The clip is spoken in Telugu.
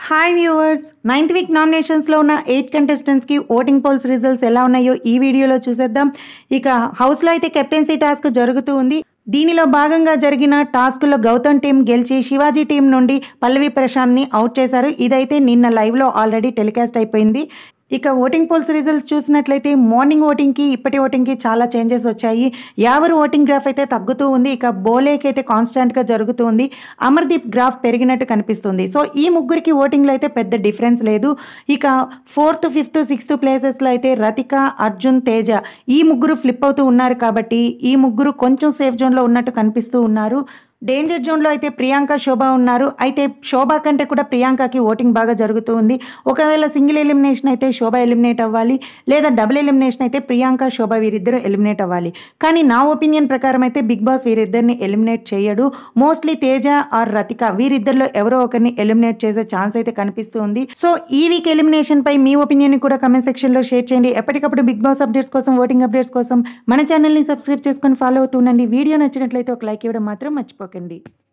హాయ్ వ్యూవర్స్ నైన్త్ వీక్ నామినేషన్స్లో ఉన్న ఎయిట్ కంటెస్టెంట్స్కి ఓటింగ్ పోల్స్ రిజల్ట్స్ ఎలా ఉన్నాయో ఈ వీడియోలో చూసేద్దాం ఇక హౌస్లో అయితే కెప్టెన్సీ టాస్క్ జరుగుతూ ఉంది దీనిలో భాగంగా జరిగిన టాస్క్లో గౌతమ్ టీం గెలిచి శివాజీ టీం నుండి పల్లవి ప్రశాంత్ని అవుట్ చేశారు ఇదైతే నిన్న లైవ్లో ఆల్రెడీ టెలికాస్ట్ అయిపోయింది ఇక ఓటింగ్ పోల్స్ రిజల్ట్స్ చూసినట్లయితే మార్నింగ్ ఓటింగ్కి ఇప్పటి ఓటింగ్కి చాలా చేంజెస్ వచ్చాయి యావరు ఓటింగ్ గ్రాఫ్ అయితే తగ్గుతూ ఉంది ఇక బోలేకి అయితే కాన్స్టాంట్గా జరుగుతూ ఉంది అమర్దీప్ గ్రాఫ్ పెరిగినట్టు కనిపిస్తుంది సో ఈ ముగ్గురికి ఓటింగ్లో అయితే పెద్ద డిఫరెన్స్ లేదు ఇక ఫోర్త్ ఫిఫ్త్ సిక్స్త్ ప్లేసెస్లో అయితే రతిక అర్జున్ తేజ ఈ ముగ్గురు ఫ్లిప్ అవుతూ ఉన్నారు కాబట్టి ఈ ముగ్గురు కొంచెం సేఫ్ జోన్లో ఉన్నట్టు కనిపిస్తూ ఉన్నారు డేంజర్ జోన్లో అయితే ప్రియాంక శోభ ఉన్నారు అయితే శోభ కంటే కూడా ప్రియాంకకి ఓటింగ్ బాగా జరుగుతూ ఉంది ఒకవేళ సింగిల్ ఎలిమినేషన్ అయితే శోభ ఎలిమినేట్ అవ్వాలి లేదా డబుల్ ఎలిమినేషన్ అయితే ప్రియాంక శోభ వీరిద్దరు ఎలిమినేట్ అవ్వాలి కానీ నా ఒపీనియన్ ప్రకారం అయితే బిగ్ బాస్ వీరిద్దరిని ఎలిమినేట్ చేయడు మోస్ట్లీ తేజ ఆర్ రతిక వీరిద్దరిలో ఎవరో ఒకరిని ఎలిమినేట్ చేసే ఛాన్స్ అయితే కనిపిస్తూ ఉంది సో ఈ వీక్ ఎలిమినేషన్ పై మీ ఒపీనియన్ కూడా కమెంట్ సెక్షన్ లో షేర్ చేయండి ఎప్పటికప్పుడు బిగ్ బాస్ అప్డేట్స్ కోసం ఓటింగ్ అప్డేట్స్ కోసం మన ఛానల్ని సబ్స్క్రైబ్ చేసుకొని ఫాలో అవుతుండండి వీడియో నచ్చినట్లయితే ఒక లైక్ ఇవ్వడం మాత్రం మర్చిపోకండి